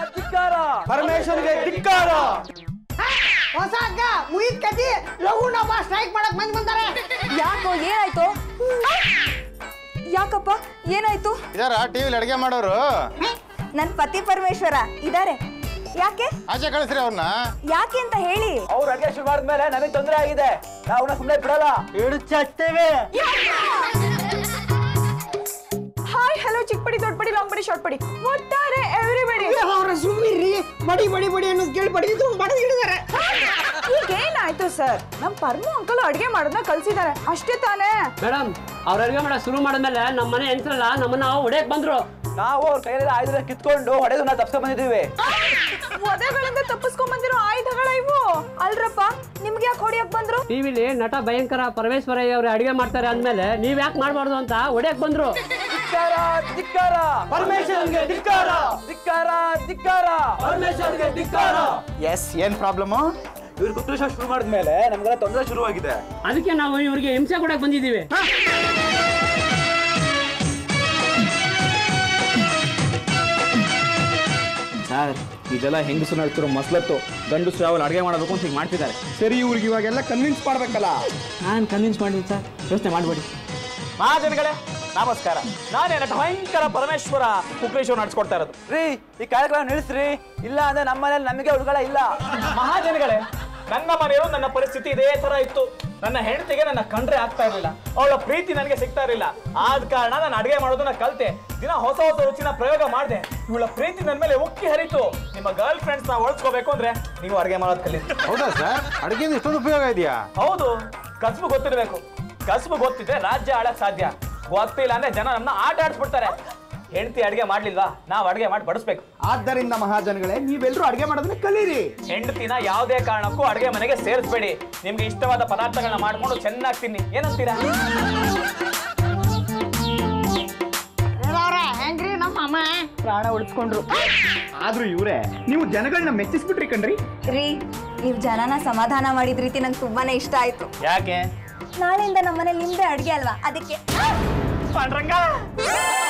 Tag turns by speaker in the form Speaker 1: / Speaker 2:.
Speaker 1: ಧಿಕ್ಕಾರ ಪರಮೇಶ್ವರ್ಗೆ ಧಿಕ್ಕಾರ
Speaker 2: ಹೊಸ ಹಗ್ಗ ಮುಗಿದ್ ಕತಿ ಲಘು ನಮ್ಮ ಸ್ಟ್ರೈಕ್ ಮಾಡಕ್ ಮಂದಿ ಬಂದಾರೆ
Speaker 3: ಯಾಕೋ ಏನಾಯ್ತು ಯಾಕಪ್ಪ ಏನಾಯ್ತು
Speaker 4: ಇದಾರ ಟಿವಿಲಿ ಅಡಿಗೆ ಮಾಡೋರು
Speaker 3: ನನ್ ಪತಿ ಪರಮೇಶ್ವರ ಇದಾರೆ ಯಾಕೆ
Speaker 4: ಆಚೆ ಕಳಿಸ್ರಿ ಅವ್ರನ್ನ
Speaker 3: ಯಾಕೆ ಅಂತ ಹೇಳಿ
Speaker 1: ಅವ್ರು ಅಡಿಗೆ ಶುರು ಮಾಡಿದ್ಮೇಲೆ ನಮಗೆ ತೊಂದರೆ ಆಗಿದೆ ನಾವು ಸುಮ್ಮನೆ ಬಿಡಲ್ಲ ಹಿಡು ಚಚ್ತೇವೆ
Speaker 3: ಹಾಯ್ ಹಲೋ ಚಿಕ್ಕ ಪಡಿ ದೊಡ್ಡ ಪಡಿ ಲಾಂಗ್ ಪಡಿ ಶಾರ್ಟ್ ಪಡಿ ಒಟ್ಟಾರೆ ಎವ್ರಿಬಡಿ
Speaker 2: ಅವ್ರ ಸುಮ್ಮಿರ್ರಿ ಬಡಿ ಬಡಿ ಬಡಿ ಅನ್ನೋದು ಕೇಳಿ ಬಡಿದು ಬಡದು ಹಿಡಿದಾರೆ
Speaker 3: ಈಗ ಏನಾಯ್ತು ಸರ್ ನಮ್ ಪರ್ಮು ಅಂಕಲ್ ಅಡ್ಗೆ ಮಾಡೋದನ್ನ ಕಲ್ಸಿದ್ದಾರೆ ಅಷ್ಟೇ ತಾನೇ
Speaker 5: ಮೇಡಮ್ ಅವ್ರ ಅಡುಗೆ ಮಾಡಕ್ ಶುರು ಮಾಡಿದ್ಮೇಲೆ ನಮ್ಮ ಮನೆ ಹೆಂಗ್ಸ್ರಲ್ಲ ನಮ್ಮನ್ನ ಹೊಡೆಯಕ್ ಬಂದ್ರು
Speaker 1: ನಾವು ಅವ್ರ ಕೈಯಲ್ಲಿ ಆಯುಧ ಕಿತ್ಕೊಂಡು ಹೊಡೆದು ನಾವು ತಪ್ಸ್ಕೊಂಡ್ ಬಂದಿದ್ದೀವಿ
Speaker 3: ವಧೆಗಳಿಂದ ತಪ್ಪಿಸ್ಕೊಂಡ್ ಬಂದಿರೋ ಆಯುಧಗಳ ಇವು ಅಲ್ರಪ್ಪ ನಿಮ್ಗೆ ಯಾಕೆ ಹೊಡಿಯಕ್ ಬಂದ್ರು
Speaker 5: ಟಿವಿಲಿ ನಟ ಭಯಂಕರ ಪರಮೇಶ್ವರಯ್ಯ ಅವ್ರು ಅಡುಗೆ ಮಾಡ್ತಾರೆ ಅಂದ್ಮೇಲೆ ನೀವ್ ಯಾಕೆ ಮಾಡ್ಬಾರ್ದು ಅಂತ ಹೊಡೆಯಕ್ ಬಂದ್ರು
Speaker 1: ಧಿಕ್ಕಾರ ಧಿಕ್ಕಾರ ಪರಮೇಶ್ವರ್ಗೆ ಧಿಕ್ಕಾರ ಧಿಕ್ಕಾರ ಧಿಕ್ಕಾರ ಪರಮೇಶ್ವರ್ಗೆ ಧಿಕ್ಕಾರ
Speaker 4: ಎಸ್ ಏನ್ ಪ್ರಾಬ್ಲಮ್
Speaker 1: ಇವ್ರು ಕುತೂಷ ಶುರು ಮಾಡಿದ್ಮೇಲೆ ನಮ್ಗೆಲ್ಲ ತೊಂದರೆ ಶುರುವಾಗಿದೆ
Speaker 5: ಅದಕ್ಕೆ ನಾವು ಇವ್ರಿಗೆ ಹಿಂಸೆ ಕೊಡಕ್ ಬಂದಿದ್ದೀವಿ
Speaker 6: ಸರ್ ಇದೆಲ್ಲ ಹೆಂಗಸು ನಡ್ತಿರೋ ಮಸ್ಲತ್ತು ಗಂಡಸರು ಯಾವಾಗ ಅಡುಗೆ ಮಾಡಬೇಕು ಅಂತ ಹೀಗೆ ಮಾಡ್ತಿದ್ದಾರೆ ಸರಿ ಇವ್ರಿಗೆ ಇವಾಗೆಲ್ಲ ಕನ್ವಿನ್ಸ್ ಮಾಡ್ಬೇಕಲ್ಲ ನಾನು ಕನ್ವಿನ್ಸ್ ಮಾಡಿದ್ದೀನಿ ಸರ್ ಯೋಚನೆ ಮಾಡಬೇಡಿ
Speaker 1: ಮಹಾಜನಗಳೇ ನಮಸ್ಕಾರ ನಾನೇ ನಟ ಭಯಂಕರ ಪರಮೇಶ್ವರ ಕುಕ್ರೇಶ್ ನಡೆಸ್ಕೊಡ್ತಾ ಇರೋದು ರೀ ಈ ಕಾರ್ಯಕ್ರಮ ನಿಲ್ಲಿಸ್ರಿ ಇಲ್ಲ ಅಂದ್ರೆ ನಮ್ಮ ಮನೇಲಿ ನಮಗೆ ಹುಡುಗಳ ಇಲ್ಲ ಮಹಾಜನಗಳೇ ನನ್ನ ಮನೆಯಲ್ಲೂ ನನ್ನ ಪರಿಸ್ಥಿತಿ ಇದೇ ತರ ಇತ್ತು ನನ್ನ ಹೆಂಡತಿಗೆ ನನ್ನ ಕಂಡ್ರೆ ಆಗ್ತಾ ಇರಲಿಲ್ಲ ಅವಳ ಪ್ರೀತಿ ನನಗೆ ಸಿಗ್ತಾ ಇರಲಿಲ್ಲ ಆದ ಕಾರಣ ನಾನು ಅಡುಗೆ ಮಾಡೋದನ್ನ ಕಲ್ತೆ ದಿನ ಹೊಸ ಹೊಸ ರುಚಿನ ಪ್ರಯೋಗ ಮಾಡಿದೆ ಇವಳ ಪ್ರೀತಿ ನನ್ನ ಮೇಲೆ ಉಕ್ಕಿ ಹರಿತು ನಿಮ್ಮ ಗರ್ಲ್ ಫ್ರೆಂಡ್ಸ್ ನ ಒಳಸ್ಕೋಬೇಕು ಅಂದ್ರೆ ನೀವು ಅಡುಗೆ ಮಾಡೋದು ಕಲಿತು
Speaker 4: ಹೌದಾ ಸರ್ ಅಡಿಗೆಯಿಂದ ಇಷ್ಟೊಂದು ಉಪಯೋಗ ಇದೆಯಾ
Speaker 1: ಹೌದು ಕಸಬು ಗೊತ್ತಿರಬೇಕು ಕಸಬು ಗೊತ್ತಿದ್ರೆ ರಾಜ್ಯ ಆಳಕ್ ಸಾಧ್ಯ ಗೊತ್ತಿಲ್ಲ ಅಂದ್ರೆ ಜನ ನಮ್ಮನ್ನ ಆಟ ಆಡಿಸ್ಬಿಡ್ತಾರೆ ಹೆಂಡತಿ ಅಡಿಗೆ ಮಾಡ್ಲಿಲ್ವಾ ನಾವ್ ಅಡಿಗೆ ಮಾಡಿ ಬಡಿಸ್ಬೇಕು
Speaker 6: ಆದ್ದರಿಂದ ಮಹಾಜನಗಳೇ ನೀವೆಲ್ಲರೂ ಅಡುಗೆ ಮಾಡೋದನ್ನ ಕಲೀರಿ
Speaker 1: ಹೆಂಡತಿನ ಯಾವುದೇ ಕಾರಣಕ್ಕೂ ಅಡಿಗೆ ಮನೆಗೆ ಸೇರಿಸ್ಬೇಡಿ ನಿಮ್ಗೆ ಇಷ್ಟವಾದ ಪದಾರ್ಥಗಳನ್ನ ಮಾಡ್ಕೊಂಡು ಚೆನ್ನಾಗಿ ತಿನ್ನಿ ಏನಂತೀರಾ
Speaker 2: ಅವ್ರ ಹೆಂಗ್ರಿ ನಮ್ಮ ಅಮ್ಮ ಪ್ರಾಣ ಉಳಿಸ್ಕೊಂಡ್ರು
Speaker 6: ಆದ್ರೂ ಇವರೇ ನೀವು ಜನಗಳನ್ನ ಮೆಚ್ಚಿಸ್ಬಿಟ್ರಿ ಕಣ್ರಿ
Speaker 3: ರೀ ನೀವ್ ಜನನ ಸಮಾಧಾನ ಮಾಡಿದ ರೀತಿ ನಂಗೆ ತುಂಬಾನೇ ಇಷ್ಟ ಆಯ್ತು
Speaker 1: ಯಾಕೆ
Speaker 3: ನಾಳೆಯಿಂದ ನಮ್ಮನೇಲಿ ನಿಮ್ದೇ ಅಡ್ಗೆ ಅಲ್ವಾ ಅದಕ್ಕೆ
Speaker 1: ಪಾಂಡ್ರಂಗ